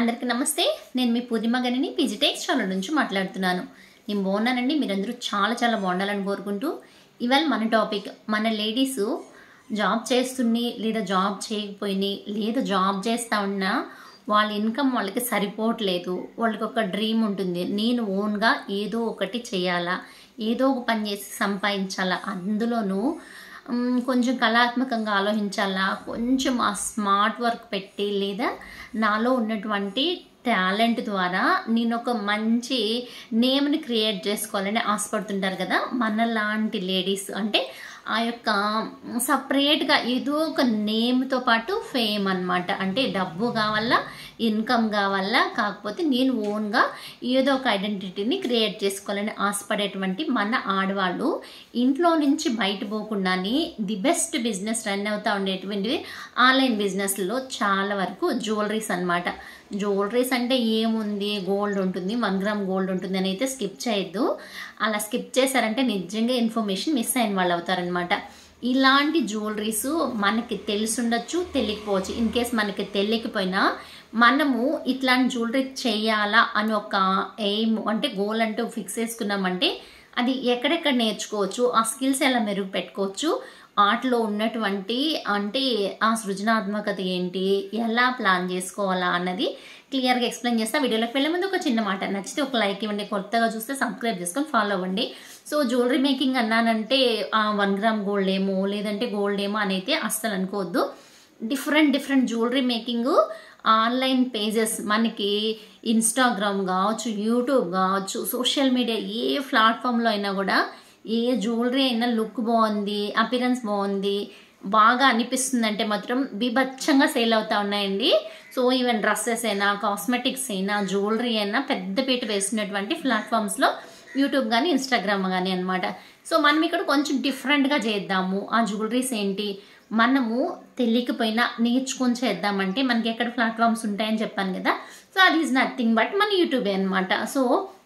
అందరికీ నమస్తే నేను మీ పూర్ణిమ గనిని పీజీటెక్స్ ఛానల్ నుంచి మాట్లాడుతున్నాను నేను బాగున్నానండి మీరందరూ చాలా చాలా బాగుండాలని కోరుకుంటూ ఇవాళ మన టాపిక్ మన లేడీస్ జాబ్ చేస్తుని లేదా జాబ్ చేయకపోయినాయి లేదా జాబ్ చేస్తా ఉన్నా వాళ్ళ ఇన్కమ్ వాళ్ళకి సరిపోవట్లేదు వాళ్ళకి ఒక డ్రీమ్ ఉంటుంది నేను ఓన్గా ఏదో ఒకటి చేయాలా ఏదో ఒక పని చేసి సంపాదించాలా అందులోనూ మ్, కొంచెం కళాత్మకంగా ఆలోచించాలా కొంచెం ఆ స్మార్ట్ వర్క్ పెట్టి లేదా నాలో ఉన్నటువంటి టాలెంట్ ద్వారా నేను ఒక మంచి నేమ్ని క్రియేట్ చేసుకోవాలని ఆశపడుతుంటారు కదా మనలాంటి లేడీస్ అంటే ఆ యొక్క సపరేట్గా ఏదో ఒక నేమ్తో పాటు ఫేమ్ అన్నమాట అంటే డబ్బు కావాలా ఇన్కమ్ కావాలా కాకపోతే నేను ఓన్గా ఏదో ఒక ఐడెంటిటీని క్రియేట్ చేసుకోవాలని ఆశపడేటువంటి మన ఆడవాళ్ళు ఇంట్లో నుంచి బయట పోకుండానే ది బెస్ట్ బిజినెస్ రన్ అవుతూ ఉండేటువంటివి ఆన్లైన్ బిజినెస్లో చాలా వరకు జ్యువెలరీస్ అన్నమాట జ్యువెలరీస్ అంటే ఏముంది గోల్డ్ ఉంటుంది వన్ గ్రామ్ గోల్డ్ ఉంటుంది అని అయితే స్కిప్ చేయొద్దు అలా స్కిప్ చేశారంటే నిజంగా ఇన్ఫర్మేషన్ మిస్ అయిన వాళ్ళు అవుతారనమాట ఇలాంటి జ్యువెలరీస్ మనకి తెలిసుండొచ్చు తెలియకపోవచ్చు ఇన్ కేస్ మనకి తెలియకపోయినా మనము ఇట్లాంటి జ్యువెలరీ చేయాలా అని ఒక ఎయిమ్ అంటే గోల్ అంటూ ఫిక్స్ చేసుకున్నామంటే అది ఎక్కడెక్కడ నేర్చుకోవచ్చు ఆ స్కిల్స్ ఎలా మెరుగు పెట్టుకోవచ్చు ఆటలో ఉన్నటువంటి అంటే ఆ సృజనాత్మకత ఏంటి ఎలా ప్లాన్ చేసుకోవాలా అన్నది క్లియర్గా ఎక్స్ప్లెయిన్ చేస్తా వీడియోలోకి వెళ్ళే ముందు ఒక చిన్న మాట నచ్చితే ఒక లైక్ ఇవ్వండి కొత్తగా చూస్తే సబ్స్క్రైబ్ చేసుకొని ఫాలో అవ్వండి సో జ్యువెలరీ మేకింగ్ అన్నానంటే వన్ గ్రామ్ గోల్డ్ ఏమో లేదంటే గోల్డ్ ఏమో అని అయితే అస్సలు అనుకోవద్దు different different jewellery making online pages మనకి ఇన్స్టాగ్రామ్ కావచ్చు యూట్యూబ్ కావచ్చు సోషల్ మీడియా ఏ ప్లాట్ఫామ్లో అయినా కూడా ఏ జ్యువెలరీ అయినా లుక్ బాగుంది అపిరెన్స్ బాగుంది బాగా అనిపిస్తుంది అంటే మాత్రం బీభత్సంగా సేల్ అవుతా ఉన్నాయండి సో ఈవెన్ డ్రెస్సెస్ అయినా కాస్మెటిక్స్ అయినా జ్యువెలరీ అయినా పెద్ద పీట వేసినటువంటి ప్లాట్ఫామ్స్లో యూట్యూబ్ కానీ ఇన్స్టాగ్రామ్ కానీ అనమాట సో మనం ఇక్కడ కొంచెం డిఫరెంట్గా చేద్దాము ఆ జ్యువెలరీస్ ఏంటి మనము తెలియకపోయినా నేర్చుకొని చేద్దామంటే మనకి ఎక్కడ ప్లాట్ఫామ్స్ ఉంటాయని చెప్పాను కదా సో అది ఈజ్ నథింగ్ బట్ మన యూట్యూబే అనమాట సో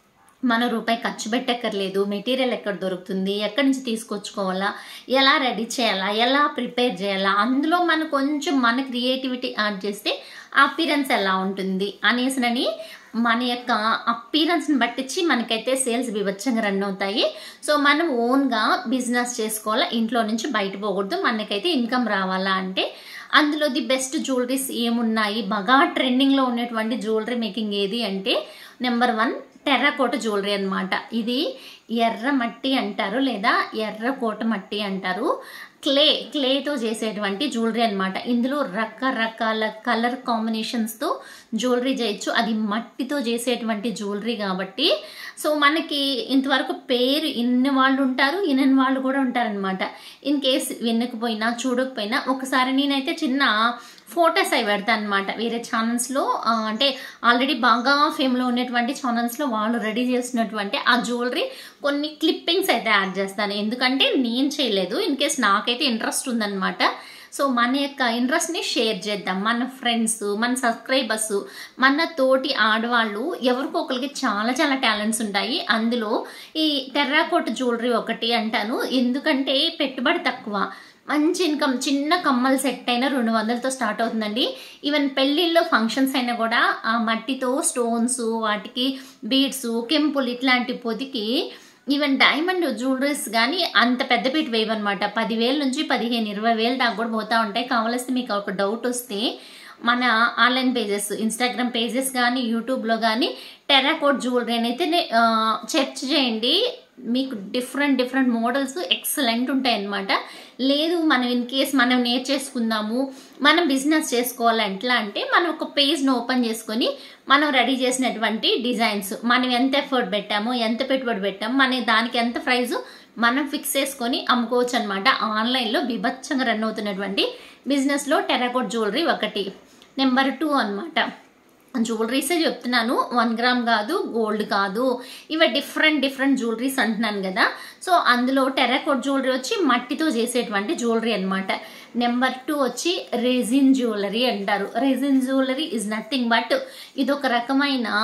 మన రూపాయి ఖర్చు పెట్టక్కర్లేదు మెటీరియల్ ఎక్కడ దొరుకుతుంది ఎక్కడి నుంచి తీసుకొచ్చుకోవాలా ఎలా రెడీ చేయాలా ఎలా ప్రిపేర్ చేయాలా అందులో మనం కొంచెం మన క్రియేటివిటీ యాడ్ చేస్తే అపీరెన్స్ ఎలా ఉంటుంది అనేసినని మన యొక్క అపీరెన్స్ని బట్టించి మనకైతే సేల్స్ వివచ్చంగా రన్ అవుతాయి సో మనం ఓన్గా బిజినెస్ చేసుకోవాలా ఇంట్లో నుంచి బయట పోకూడదు మనకైతే ఇన్కమ్ రావాలా అంటే అందులో ది బెస్ట్ జ్యువెలరీస్ ఏమున్నాయి బాగా ట్రెండింగ్లో ఉన్నటువంటి జ్యువెలరీ మేకింగ్ ఏది అంటే నెంబర్ వన్ టెర్రకోట జ్యువెలరీ అనమాట ఇది ఎర్ర మట్టి అంటారు లేదా ఎర్రకోట మట్టి అంటారు క్లే క్లేతో చేసేటువంటి జ్యువెలరీ అనమాట ఇందులో రకరకాల కలర్ కాంబినేషన్స్తో జ్యువెలరీ చేయొచ్చు అది మట్టితో చేసేటువంటి జ్యువెలరీ కాబట్టి సో మనకి ఇంతవరకు పేరు ఇన్ని వాళ్ళు ఉంటారు ఇన్ని వాళ్ళు కూడా ఉంటారనమాట ఇన్ కేస్ వినకపోయినా చూడకపోయినా ఒకసారి నేనైతే చిన్న ఫొటోస్ అవి పెడతాను అనమాట వేరే ఛానల్స్లో అంటే ఆల్రెడీ బాగా ఫేమ్లో ఉన్నటువంటి ఛానల్స్లో వాళ్ళు రెడీ చేసినటువంటి ఆ జ్యువెలరీ కొన్ని క్లిప్పింగ్స్ అయితే యాడ్ చేస్తాను ఎందుకంటే నేను చేయలేదు ఇన్ కేస్ నాకైతే ఇంట్రెస్ట్ ఉందన్నమాట సో మన యొక్క ఇంట్రెస్ట్ని షేర్ చేద్దాం మన ఫ్రెండ్స్ మన సబ్స్క్రైబర్స్ మన తోటి ఆడవాళ్ళు ఎవరికొకరికి చాలా చాలా టాలెంట్స్ ఉంటాయి అందులో ఈ టెర్రాకోట్ జ్యువెలరీ ఒకటి అంటాను ఎందుకంటే పెట్టుబడి తక్కువ మంచి ఇన్కమ్ చిన్న కమ్మల సెట్ అయినా రెండు వందలతో స్టార్ట్ అవుతుందండి ఈవెన్ పెళ్ళిళ్ళలో ఫంక్షన్స్ అయినా కూడా ఆ మట్టితో స్టోన్స్ వాటికి బీడ్స్ కెంపులు ఇట్లాంటి పొదికి ఈవెన్ డైమండ్ జ్యువెలరీస్ కానీ అంత పెద్ద పీట వేయవన్నమాట పదివేల నుంచి పదిహేను ఇరవై వేలు దాకా కూడా పోతూ ఉంటాయి కావాల్సి మీకు ఒక డౌట్ వస్తే మన ఆన్లైన్ పేజెస్ ఇన్స్టాగ్రామ్ పేజెస్ కానీ యూట్యూబ్లో కానీ టెరాకోట్ జ్యువెలరీ అని అయితే సెర్చ్ చేయండి మీకు డిఫరెంట్ డిఫరెంట్ మోడల్స్ ఎక్సలెంట్ ఉంటాయి అన్నమాట లేదు మనం ఇన్ కేస్ మనం నేర్చేసుకుందాము మనం బిజినెస్ చేసుకోవాలి ఎట్లా అంటే మనం ఒక పేజ్ను ఓపెన్ చేసుకొని మనం రెడీ చేసినటువంటి డిజైన్స్ మనం ఎంత ఎఫర్ట్ పెట్టామో ఎంత పెట్టుబడి పెట్టామో మన దానికి ఎంత ప్రైజు మనం ఫిక్స్ చేసుకొని అమ్ముకోవచ్చు అనమాట ఆన్లైన్లో బిభత్సంగా రన్ అవుతున్నటువంటి బిజినెస్లో టెరాకోట్ జ్యువెలరీ ఒకటి నెంబర్ టూ అనమాట జ్యువెలరీసే చెప్తున్నాను వన్ గ్రామ్ కాదు గోల్డ్ కాదు ఇవి డిఫరెంట్ డిఫరెంట్ జ్యువెలరీస్ అంటున్నాను కదా సో అందులో టెరాకోట్ జ్యువెలరీ వచ్చి మట్టితో చేసేటువంటి జ్యువెలరీ అనమాట నెంబర్ టూ వచ్చి రెజిన్ జ్యువెలరీ అంటారు resin jewellery is nothing but ఇది ఒక రకమైన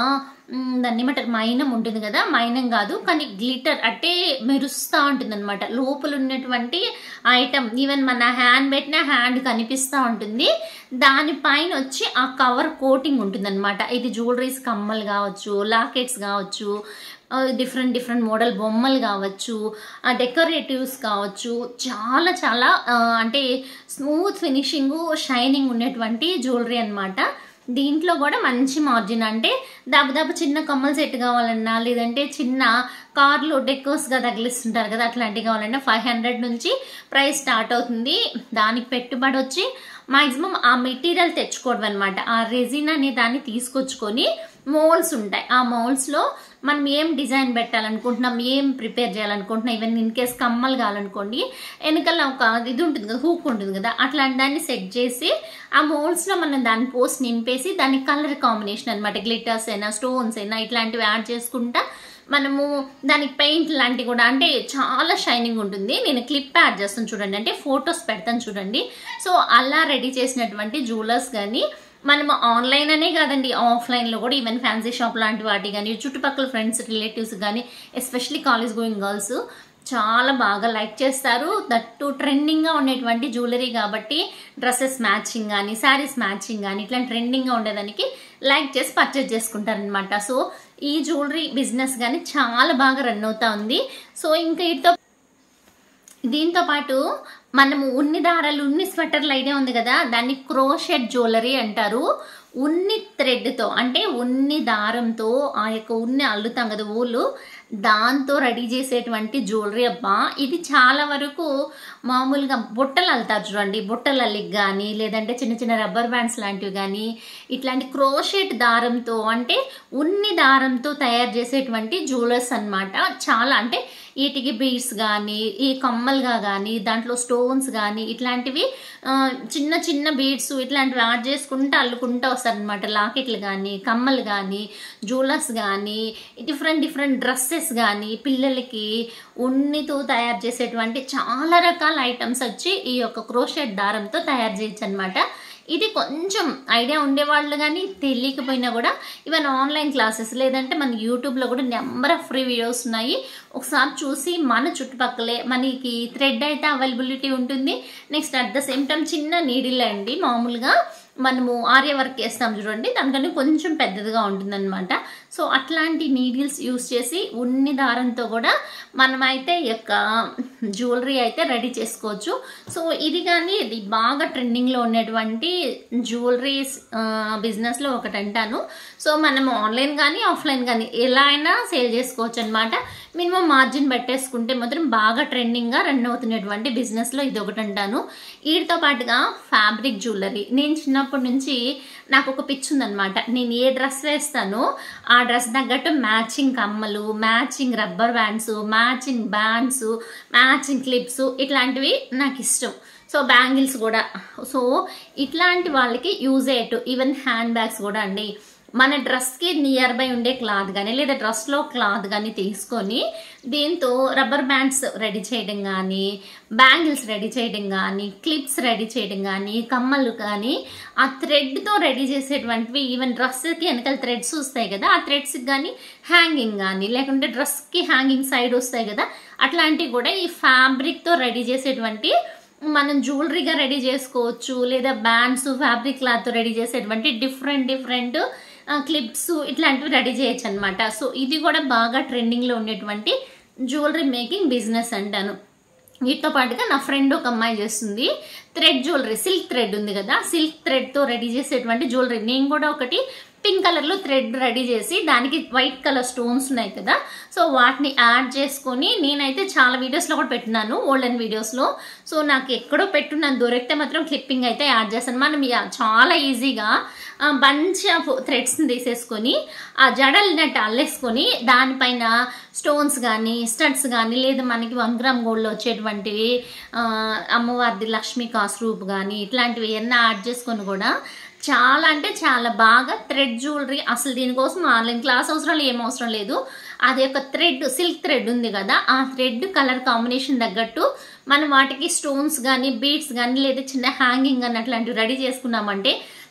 మ్, దాన్ని ఏమంటారు మైనం ఉంటుంది కదా మైనం కాదు కానీ గ్లిటర్ అంటే మెరుస్తూ ఉంటుంది అనమాట లోపల ఉన్నటువంటి ఐటమ్ ఈవెన్ మన హ్యాండ్ పెట్టిన హ్యాండ్ కనిపిస్తూ ఉంటుంది దానిపైన వచ్చి ఆ కవర్ కోటింగ్ ఉంటుంది అనమాట ఇది జ్యువెలరీస్ కమ్మలు కావచ్చు లాకెట్స్ కావచ్చు డిఫరెంట్ డిఫరెంట్ మోడల్ బొమ్మలు కావచ్చు డెకరేటివ్స్ కావచ్చు చాలా చాలా ఆ, అంటే స్మూత్ ఫినిషింగ్ షైనింగ్ ఉన్నటువంటి జ్యువెలరీ అన్నమాట దీంట్లో కూడా మంచి మార్జిన్ అంటే దాదాపు చిన్న కమ్మల సెట్ కావాలన్నా లేదంటే చిన్న కార్లు డెకోస్గా తగిలిస్తుంటారు కదా అట్లాంటివి కావాలన్నా ఫైవ్ హండ్రెడ్ నుంచి ప్రైస్ స్టార్ట్ అవుతుంది దానికి పెట్టుబడి వచ్చి మాక్సిమం ఆ మెటీరియల్ తెచ్చుకోవడం అనమాట ఆ రెజిన్ అనే దాన్ని తీసుకొచ్చుకొని మోల్డ్స్ ఉంటాయి ఆ మోల్డ్స్లో మనం ఏం డిజైన్ పెట్టాలనుకుంటున్నాం ఏం ప్రిపేర్ చేయాలనుకుంటున్నాం ఈవెన్ ఇన్ కేస్ కమ్మలు కావాలనుకోండి వెనకాల ఒక ఇది ఉంటుంది కదా హూక్ ఉంటుంది కదా అట్లాంటి దాన్ని సెట్ చేసి ఆ మోల్డ్స్లో మనం దాన్ని పోస్ట్ నింపేసి దాని కలర్ కాంబినేషన్ అనమాట గ్లిటర్స్ అయినా స్టోన్స్ అయినా ఇట్లాంటివి యాడ్ చేసుకుంటా మనము దానికి పెయింట్ లాంటివి కూడా అంటే చాలా షైనింగ్ ఉంటుంది నేను క్లిప్ యాడ్ చేస్తాను చూడండి అంటే ఫొటోస్ పెడతాను చూడండి సో అలా రెడీ చేసినటువంటి జ్యువెలర్స్ కానీ మనము ఆన్లైన్ అనే కాదండి ఆఫ్లైన్లో కూడా ఈవెన్ ఫ్యాన్సీ షాప్ లాంటి వాటి కానీ చుట్టుపక్కల ఫ్రెండ్స్ రిలేటివ్స్ కానీ ఎస్పెషలీ కాలేజ్ గోయింగ్ గర్ల్స్ చాలా బాగా లైక్ చేస్తారు దట్టు ట్రెండింగ్గా ఉండేటువంటి జ్యువెలరీ కాబట్టి డ్రెస్సెస్ మ్యాచింగ్ కానీ శారీస్ మ్యాచింగ్ కానీ ఇట్లా ట్రెండింగ్గా ఉండేదానికి లైక్ చేసి పర్చేజ్ చేసుకుంటారనమాట సో ఈ జ్యువెలరీ బిజినెస్ కానీ చాలా బాగా రన్ అవుతా ఉంది సో ఇంకా వీటితో దీంతో పాటు మనము ఉన్ని దారాలు ఉన్ని స్వెటర్లు ఐడియా ఉంది కదా దాన్ని క్రోషెట్ జ్యువెలరీ అంటారు ఉన్ని థ్రెడ్తో అంటే ఉన్ని దారంతో ఆ యొక్క ఉన్ని అల్లుతాం కదా ఊళ్ళు దాంతో రెడీ చేసేటువంటి జ్యువెలరీ అబ్బా ఇది చాలా వరకు మామూలుగా బుట్టలు అల్లుతారు చూడండి బుట్టలు అల్లికి కానీ లేదంటే చిన్న చిన్న రబ్బర్ బ్యాండ్స్ లాంటివి కానీ ఇట్లాంటి క్రోషెట్ దారంతో అంటే ఉన్ని దారంతో తయారు చేసేటువంటి జ్యువెలర్స్ అన్నమాట చాలా అంటే వీటికి బీడ్స్ కానీ ఈ కమ్మలుగా కానీ దాంట్లో స్టోన్స్ కానీ ఇట్లాంటివి ఆ, చిన్న చిన్న బీడ్స్ ఇట్లాంటివి యాడ్ చేసుకుంటూ అల్లుకుంటూ వస్తారనమాట లాకెట్లు కానీ కమ్మలు కానీ జ్యువెలర్స్ కానీ డిఫరెంట్ డిఫరెంట్ డ్రెస్సెస్ కానీ పిల్లలకి ఉన్నితో తయారు చేసేటువంటి చాలా రకాల ఐటమ్స్ వచ్చి ఈ యొక్క క్రోషెట్ దారంతో తయారు చేయొచ్చు అనమాట ఇది కొంచెం ఐడియా ఉండేవాళ్ళు కానీ తెలియకపోయినా కూడా ఈవెన్ ఆన్లైన్ క్లాసెస్ లేదంటే మన యూట్యూబ్లో కూడా నెంబర్ ఆఫ్ ఫ్రీ వీడియోస్ ఉన్నాయి ఒకసారి చూసి మన చుట్టుపక్కలే మనకి థ్రెడ్ అయితే అవైలబిలిటీ ఉంటుంది next at the same time చిన్న నీడిల్ అండి మామూలుగా మనము ఆర్య వర్క్ చేస్తాం చూడండి దానికన్నా కొంచెం పెద్దదిగా ఉంటుందన్నమాట సో అట్లాంటి నీడిల్స్ యూస్ చేసి ఉన్ని దారంతో కూడా మనమైతే ఈ యొక్క జ్యువెలరీ అయితే రెడీ చేసుకోవచ్చు సో ఇది కానీ ఇది బాగా ట్రెండింగ్లో ఉన్నటువంటి జ్యువెలరీస్ బిజినెస్లో ఒకటి అంటాను సో మనము ఆన్లైన్ కానీ ఆఫ్లైన్ కానీ ఎలా అయినా సేల్ చేసుకోవచ్చు అనమాట మినిమం మార్జిన్ పెట్టేసుకుంటే మాత్రం బాగా ట్రెండింగ్గా రన్ అవుతున్నటువంటి బిజినెస్లో ఇది ఒకటి అంటాను వీటితో పాటుగా ఫ్యాబ్రిక్ జ్యువెలరీ నేను చిన్నప్పటి నుంచి నాకు ఒక పిచ్ ఉందనమాట నేను ఏ డ్రెస్ వేస్తానో ఆ డ్రెస్ తగ్గట్టు మ్యాచింగ్ కమ్మలు matching rubber bands matching bands matching clips ఇట్లాంటివి నాకు ఇష్టం సో బ్యాంగిల్స్ కూడా సో ఇట్లాంటి వాళ్ళకి యూజ్ అయ్యేట్టు ఈవెన్ హ్యాండ్ బ్యాగ్స్ కూడా అండి మన డ్రెస్కి నియర్ బై ఉండే క్లాత్ కానీ లేదా డ్రెస్లో క్లాత్ కానీ తీసుకొని దీంతో రబ్బర్ బ్యాండ్స్ రెడీ చేయడం కానీ బ్యాంగిల్స్ రెడీ చేయడం కానీ క్లిప్స్ రెడీ చేయడం కానీ కమ్మలు కానీ ఆ థ్రెడ్తో రెడీ చేసేటువంటివి ఈవెన్ డ్రెస్కి వెనకాల థ్రెడ్స్ వస్తాయి కదా ఆ థ్రెడ్స్కి కానీ హ్యాంగింగ్ కానీ లేకుంటే డ్రెస్కి హ్యాంగింగ్ సైడ్ వస్తాయి కదా అట్లాంటివి కూడా ఈ ఫ్యాబ్రిక్తో రెడీ చేసేటువంటి మనం జ్యువెలరీగా రెడీ చేసుకోవచ్చు లేదా బ్యాండ్స్ ఫ్యాబ్రిక్ క్లాత్ రెడీ చేసేటువంటి డిఫరెంట్ డిఫరెంట్ క్లిప్స్ ఇట్లాంటివి రెడీ చేయొచ్చు అనమాట సో ఇది కూడా బాగా ట్రెండింగ్లో ఉండేటువంటి జ్యువెలరీ మేకింగ్ బిజినెస్ అంటాను వీటితో పాటుగా నా ఫ్రెండ్ ఒక అమ్మాయి చేస్తుంది థ్రెడ్ జ్యువెలరీ సిల్క్ థ్రెడ్ ఉంది కదా సిల్క్ థ్రెడ్తో రెడీ చేసేటువంటి జ్యువెలరీ నేను కూడా ఒకటి పింక్ కలర్లో థ్రెడ్ రెడీ చేసి దానికి వైట్ కలర్ స్టోన్స్ ఉన్నాయి కదా సో వాటిని యాడ్ చేసుకొని నేనైతే చాలా వీడియోస్లో కూడా పెట్టినాను ఓల్డెన్ వీడియోస్లో సో నాకు ఎక్కడో పెట్టున్నాను దొరికితే మాత్రం క్లిప్పింగ్ అయితే యాడ్ చేస్తాను మనం ఇక చాలా ఈజీగా బంచ్ ఆఫ్ థ్రెడ్స్ని తీసేసుకొని ఆ జడలినట్టు అల్లేసుకొని దానిపైన స్టోన్స్ కానీ స్టడ్స్ కానీ లేదా మనకి వన్ గ్రామ్ గోల్డ్లో వచ్చేటువంటివి ఆ, అమ్మవారిది లక్ష్మీ కాస్ రూప్ కానీ ఇట్లాంటివి ఎన్నో యాడ్ చేసుకొని కూడా చాలా అంటే చాలా బాగా థ్రెడ్ జ్యువెలరీ అసలు దీనికోసం ఆన్లైన్ క్లాస్ అవసరం ఏం అవసరం లేదు అది ఒక థ్రెడ్ సిల్క్ థ్రెడ్ ఉంది కదా ఆ థ్రెడ్ కలర్ కాంబినేషన్ తగ్గట్టు మనం వాటికి స్టోన్స్ కానీ బీడ్స్ కానీ లేదా చిన్న హ్యాంగింగ్ కానీ అట్లాంటివి రెడీ చేసుకున్నామంటే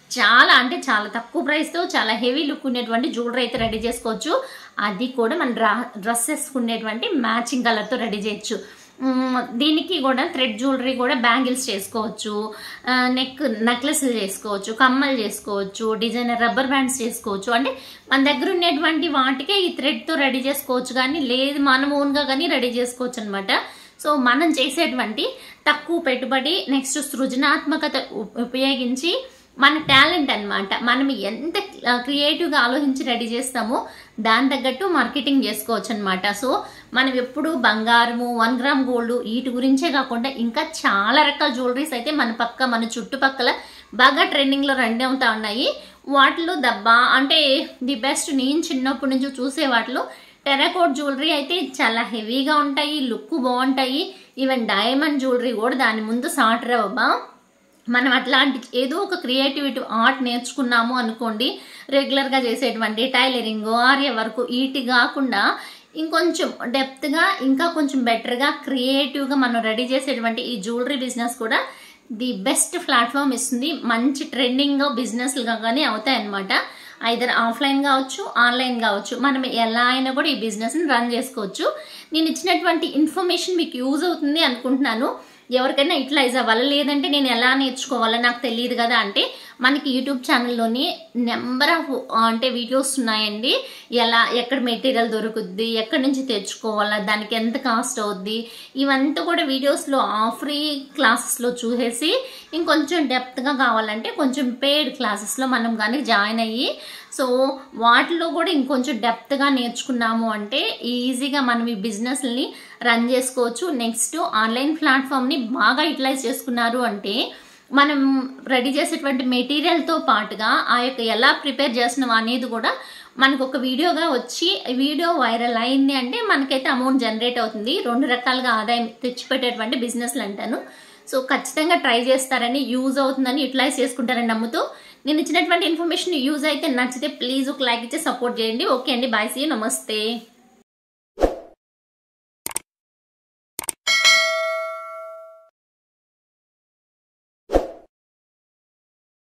చాలా అంటే చాలా తక్కువ ప్రైస్తో చాలా హెవీ లుక్ ఉండేటువంటి జ్యువెలరీ అయితే రెడీ చేసుకోవచ్చు అది కూడా మన డ్రా డ్రెస్ వేసుకునేటువంటి మ్యాచింగ్ కలర్తో రెడీ చేయొచ్చు మ్మ్, దీనికి కూడా థ్రెడ్ జ్యువెలరీ కూడా బ్యాంగిల్స్ చేసుకోవచ్చు ఆ, నెక్ నెక్లెస్లు చేసుకోవచ్చు కమ్మలు చేసుకోవచ్చు డిజైనర్ రబ్బర్ బ్యాండ్స్ చేసుకోవచ్చు అంటే మన దగ్గర ఉన్నటువంటి వాటికే ఈ థ్రెడ్తో రెడీ చేసుకోవచ్చు కానీ లేదు మనం ఓన్గా కానీ రెడీ చేసుకోవచ్చు అనమాట సో మనం చేసేటువంటి తక్కువ పెట్టుబడి నెక్స్ట్ సృజనాత్మకత ఉ- ఉపయోగించి మన టాలెంట్ అన్నమాట మనం ఎంత క్రియేటివ్గా ఆలోచించి రెడీ చేస్తామో దాని తగ్గట్టు మార్కెటింగ్ చేసుకోవచ్చు అనమాట సో మనం ఎప్పుడు బంగారము వన్ గ్రామ్ గోల్డ్ వీటి గురించే కాకుండా ఇంకా చాలా రకాల జ్యువెలరీస్ అయితే మన పక్క మన చుట్టుపక్కల బాగా ట్రెండింగ్లో రన్ అవుతా ఉన్నాయి వాటిలో దబ్బా అంటే ది బెస్ట్ నేను చిన్నప్పటి నుంచి చూసే వాటిలో టెరాకోట్ జ్యువెలరీ అయితే చాలా హెవీగా ఉంటాయి లుక్ బాగుంటాయి ఈవెన్ డైమండ్ జ్యువెలరీ కూడా దాని ముందు సాటరవ్వబా మనం అట్లాంటి ఏదో ఒక క్రియేటివిటీ ఆర్ట్ నేర్చుకున్నాము అనుకోండి రెగ్యులర్గా చేసేటువంటి టైలరింగ్ ఆర్య వర్క్ వీటి కాకుండా ఇంకొంచెం డెప్త్గా ఇంకా కొంచెం బెటర్గా క్రియేటివ్గా మనం రెడీ చేసేటువంటి ఈ జ్యువెలరీ బిజినెస్ కూడా ది బెస్ట్ ప్లాట్ఫామ్ ఇస్తుంది మంచి ట్రెండింగ్ బిజినెస్లుగా కానీ అవుతాయి అనమాట ఐదర్ ఆఫ్లైన్ కావచ్చు ఆన్లైన్ కావచ్చు మనం ఎలా అయినా కూడా ఈ బిజినెస్ని రన్ చేసుకోవచ్చు నేను ఇచ్చినటువంటి ఇన్ఫర్మేషన్ మీకు యూజ్ అవుతుంది అనుకుంటున్నాను ఎవరికైనా యూటిలైజ్ అవ్వాలి లేదంటే నేను ఎలా నేర్చుకోవాలో నాకు తెలియదు కదా అంటే మనకి యూట్యూబ్ ఛానల్లోని నెంబర్ ఆఫ్ అంటే వీడియోస్ ఉన్నాయండి ఎలా ఎక్కడ మెటీరియల్ దొరుకుద్ది ఎక్కడి నుంచి తెచ్చుకోవాలా దానికి ఎంత కాస్ట్ అవుద్ది ఇవంతా కూడా వీడియోస్లో ఫ్రీ క్లాసెస్లో చూసేసి ఇంకొంచెం డెప్త్గా కావాలంటే కొంచెం పెయిడ్ క్లాసెస్లో మనం కానీ జాయిన్ అయ్యి సో వాటిలో కూడా ఇంకొంచెం డెప్త్గా నేర్చుకున్నాము అంటే ఈజీగా మనం ఈ బిజినెస్ని రన్ చేసుకోవచ్చు నెక్స్ట్ ఆన్లైన్ ప్లాట్ఫామ్ని బాగా యూటిలైజ్ చేసుకున్నారు అంటే మనం రెడీ చేసేటువంటి మెటీరియల్తో పాటుగా ఆ యొక్క ఎలా ప్రిపేర్ చేస్తున్నాం అనేది కూడా మనకు ఒక వీడియోగా వచ్చి వీడియో వైరల్ అయింది అంటే మనకైతే అమౌంట్ జనరేట్ అవుతుంది రెండు రకాలుగా ఆదాయం తెచ్చిపెట్టేటువంటి బిజినెస్లు అంటాను సో ఖచ్చితంగా ట్రై చేస్తారని యూజ్ అవుతుందని యూటిలైజ్ చేసుకుంటారని నమ్ముతూ నేను ఇచ్చినటువంటి ఇన్ఫర్మేషన్ యూజ్ అయితే నచ్చితే ప్లీజ్ ఒక లైక్ ఇచ్చి సపోర్ట్ చేయండి ఓకే అండి బాయ్ సీ నమస్తే